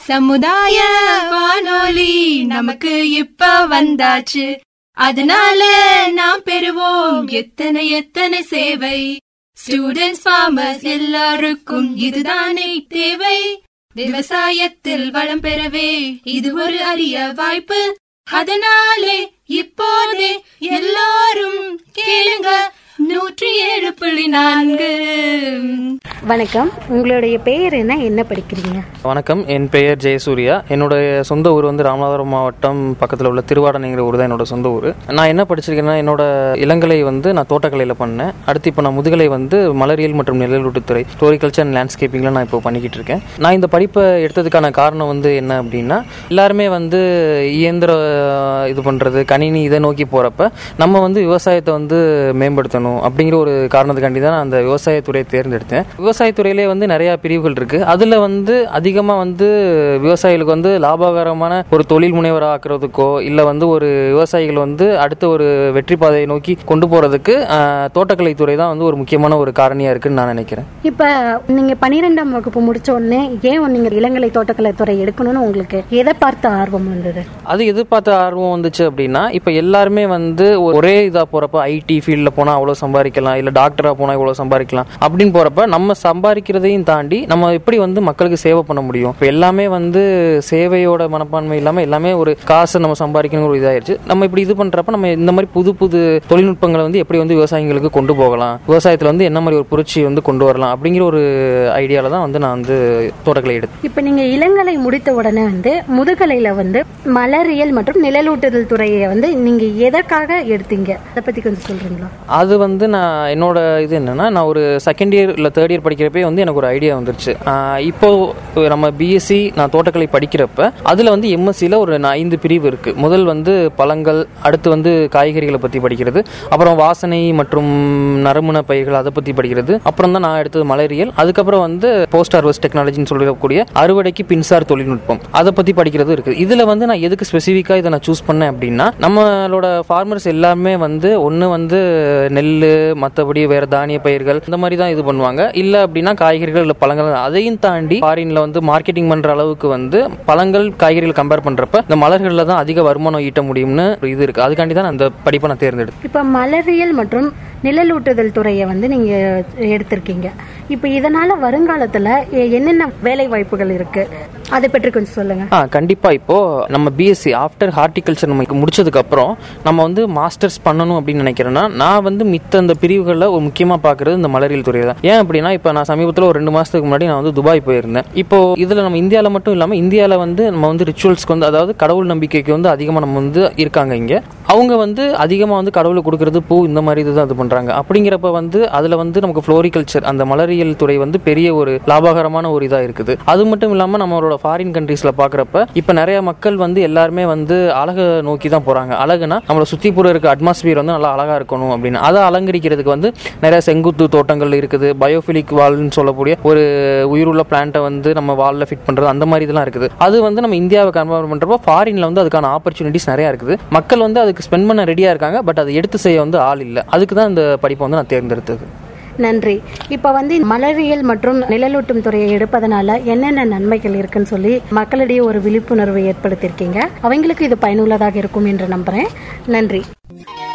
சமுதாய வானொலி நமக்கு இப்ப வந்தாச்சு அதனால நாம் பெறுவோம் எத்தனை எத்தனை சேவை ஸ்டூடெண்ட்ஸ் ஃபார்மர்ஸ் எல்லாருக்கும் இதுதானே தேவை விவசாயத்தில் வளம் பெறவே இது ஒரு அரிய வாய்ப்பு அதனாலே இப்போதே எல்லாரும் கேளுங்க நூற்றி ஏழு புள்ளி நான்கு வணக்கம் உங்களுடைய பெயர் என்ன என்ன படிக்கிறீங்க வணக்கம் என் பெயர் ஜெயசூர்யா என்னுடைய சொந்த ஊர் வந்து ராமநாதபுரம் மாவட்டம் பக்கத்தில் உள்ள திருவாடனைங்கிற ஊர் தான் என்னோட சொந்த ஊர் நான் என்ன படிச்சிருக்கேன்னா என்னோட இளங்கலை வந்து நான் தோட்டக்கலையில் பண்ணேன் அடுத்து இப்போ நான் முதுகலை வந்து மலரியல் மற்றும் நிழலூட்டுத்துறை ஃப்ளோரிகல்ச்சர் அண்ட் லேண்ட்ஸ்கேப்பிங்கில் நான் இப்போ பண்ணிக்கிட்டு இருக்கேன் நான் இந்த படிப்பை எடுத்ததுக்கான காரணம் வந்து என்ன அப்படின்னா எல்லாருமே வந்து இயந்திர இது பண்ணுறது கணினி இதை நோக்கி போகிறப்ப நம்ம வந்து விவசாயத்தை வந்து மேம்படுத்தணும் அப்படிங்கிற ஒரு காரணத்துக்காண்டி தான் நான் அந்த விவசாயத்துறையை தேர்ந்தெடுத்தேன் விவசாயத்துறையிலே வந்து நிறையா பிரிவுகள் இருக்குது அதில் வந்து அதிகமாக வந்து விவசாயிகளுக்கு வந்து லாபகரமான ஒரு தொழில் முனைவராக ஆக்குறதுக்கோ இல்லை வந்து ஒரு விவசாயிகள் வந்து அடுத்த ஒரு வெற்றி பாதையை நோக்கி கொண்டு போகிறதுக்கு தோட்டக்கலைத்துறை தான் வந்து ஒரு முக்கியமான ஒரு காரணியாக இருக்குன்னு நான் நினைக்கிறேன் இப்ப நீங்க பன்னிரெண்டாம் வகுப்பு முடிச்ச உடனே ஏன் நீங்க இளங்கலை தோட்டக்கலை துறை எடுக்கணும்னு உங்களுக்கு எதை பார்த்து ஆர்வம் வந்தது அது எதிர்பார்த்த ஆர்வம் வந்துச்சு அப்படின்னா இப்போ எல்லாருமே வந்து ஒரே இதாக போகிறப்ப ஐடி ஃபீல்டில் போனால் அவ்வளோ சம்பாதிக்கலாம் இல்லை டாக்டராக போனால் இவ்வளோ சம்பாதிக்கலாம் அப்படின்னு போகிறப்ப நம்ம சம்பாதிக்கிறதையும் தாண்டி நம்ம எப்படி வந்து மக்களுக்கு சேவை பண்ண முடியும் இப்போ எல்லாமே வந்து சேவையோட மனப்பான்மை இல்லாமல் எல்லாமே ஒரு காசை நம்ம சம்பாதிக்கணும் ஒரு இதாயிருச்சு நம்ம இப்படி இது பண்ணுறப்ப நம்ம இந்த மாதிரி புது புது தொழில்நுட்பங்களை வந்து எப்படி வந்து விவசாயிகளுக்கு கொண்டு போகலாம் விவசாயத்தில் வந்து என்ன மாதிரி ஒரு புரட்சி வந்து கொண்டு வரலாம் அப்படிங்கிற ஒரு ஐடியாவில் தான் வந்து நான் வந்து தோட்டக்கலை எடுத்தேன் இப்ப நீங்க இளங்கலை முடித்த உடனே வந்து முதுகலையில வந்து மலரியல் மற்றும் நிழலூட்டுதல் துறையை வந்து நீங்க எதற்காக எடுத்தீங்க அதை பத்தி கொஞ்சம் சொல்றீங்களா அது வந்து நான் என்னோட இது என்னன்னா நான் ஒரு செகண்ட் இயர் இல்லை தேர்ட் இயர் படிக்கிறப்பே வந்து எனக்கு ஒரு ஐடியா வந்துருச்சு ஆஹ் இப்போ நம்ம பிஎஸ்சி நான் தோட்டக்கலை படிக்கிறப்ப அதில் வந்து எம்எஸ்சியில் ஒரு ந- ஐந்து பிரிவு இருக்கு முதல் வந்து பழங்கள் அடுத்து வந்து காய்கறிகளை பற்றி படிக்கிறது அப்புறம் வாசனை மற்றும் நறுமண பயிர்கள் அதை பற்றி படிக்கிறது அப்புறம் தான் நான் எடுத்தது மலரியல் அதுக்கப்புறம் வந்து போஸ்ட் ஹார்வெஸ்ட் டெக்னாலஜின்னு சொல்லக்கூடிய அறுவடைக்கு பின்சார் தொழில்நுட்பம் அதை பற்றி படிக்கிறது இருக்குது இதில் வந்து நான் எதுக்கு ஸ்பெசிஃபிக்காக இதை நான் சூஸ் பண்ணேன் அப்படின்னா நம்மளோட ஃபார்மர்ஸ் எல்லாமே வந்து ஒன்று வந்து நெல் மற்றபடி வேற தானிய பயிர்கள் இந்த மாதிரி தான் இது பண்ணுவாங்க இல்லை அப்படின்னா காய்கறிகள் இல்லை பழங்கள் அதையும் தாண்டி ஃபாரின்ல வந்து மார்க்கெட்டிங் பண்ற அளவுக்கு வந்து பழங்கள் காய்கறிகள் கம்பேர் பண்றப்ப இந்த மலர்களில் தான் அதிக வருமானம் ஈட்ட முடியும்னு ஒரு இது இருக்கு அதுக்காண்டி தான் நான் அந்த படிப்பை நான் தேர்ந்தெடுத்தேன் இப்ப மலரியல் மற்றும் நிழலூட்டுதல் துறையை வந்து நீங்க எடுத்திருக்கீங்க இப்ப இதனால வருங்காலத்துல எ- என்னென்ன வேலை வாய்ப்புகள் இருக்கு அதை பற்றி கொஞ்சம் சொல்லுங்க ஆ கண்டிப்பா இப்போ நம்ம பிஎஸ்சி ஆஃப்டர் ஹார்டிகல்ச்சர் நம்ம முடிச்சதுக்கு அப்புறம் நம்ம வந்து மாஸ்டர்ஸ் பண்ணணும் அப்படின்னு நினைக்கிறேன்னா நான் வந்து மித்த அந்த பிரிவுகளில் ஒரு முக்கியமாக பார்க்கறது இந்த மலரியல் துறை தான் ஏன் அப்படின்னா இப்போ நான் சமீபத்தில் ஒரு ரெண்டு மாசத்துக்கு முன்னாடி நான் வந்து துபாய் போயிருந்தேன் இப்போ இதில் நம்ம இந்தியாவில் மட்டும் இல்லாமல் இந்தியாவில் வந்து நம்ம வந்து ரிச்சுவல்ஸ்க்கு வந்து அதாவது கடவுள் நம்பிக்கைக்கு வந்து அதிகமாக நம்ம வந்து இருக்காங்க இங்கே அவங்க வந்து அதிகமாக வந்து கடவுளை கொடுக்கறது பூ இந்த மாதிரி இதுதான் இது பண்ணுறாங்க அப்படிங்கிறப்ப வந்து அதில் வந்து நமக்கு ஃப்ளோரிகல்ச்சர் அந்த மலரியல் துறை வந்து பெரிய ஒரு லாபகரமான ஒரு இதாக இருக்குது அது மட்டும் இல்லாமல் நம்மளோட ஃபாரின் கண்ட்ரீஸில் பார்க்குறப்ப இப்போ நிறைய மக்கள் வந்து எல்லாருமே வந்து அழகை நோக்கி தான் போகிறாங்க அழகுனா நம்மளை சுற்றி புற இருக்க அட்மாஸ்பியர் வந்து நல்லா அழகாக இருக்கணும் அப்படின்னு அதை அலங்கரிக்கிறதுக்கு வந்து நிறைய செங்குத்து தோட்டங்கள் இருக்குது பயோஃபிலிக் வால்னு சொல்லக்கூடிய ஒரு உயிருள்ள பிளான்ட்டை வந்து நம்ம வாலில் ஃபிட் பண்ணுறது அந்த மாதிரி இதெல்லாம் இருக்குது அது வந்து நம்ம இந்தியாவை கம்பேர் பண்ணுறப்போ ஃபாரினில் வந்து அதுக்கான ஆப்பர்ச்சுனிட்டிஸ் நிறையா இருக்குது மக்கள் வந்து அதுக்கு ஸ்பெண்ட் பண்ண ரெடியாக இருக்காங்க பட் அதை எடுத்து செய்ய வந்து ஆள் இல்லை அதுக்கு தான் இந்த படிப்பை வந்து நான் தேர்ந்தெடுத்தது நன்றி இப்ப வந்து மலரியல் மற்றும் நிழலூட்டும் துறையை எடுப்பதனால என்னென்ன நன்மைகள் இருக்குன்னு சொல்லி மக்களிடையே ஒரு விழிப்புணர்வை ஏற்படுத்தியிருக்கீங்க அவங்களுக்கு இது பயனுள்ளதாக இருக்கும் என்று நம்புறேன் நன்றி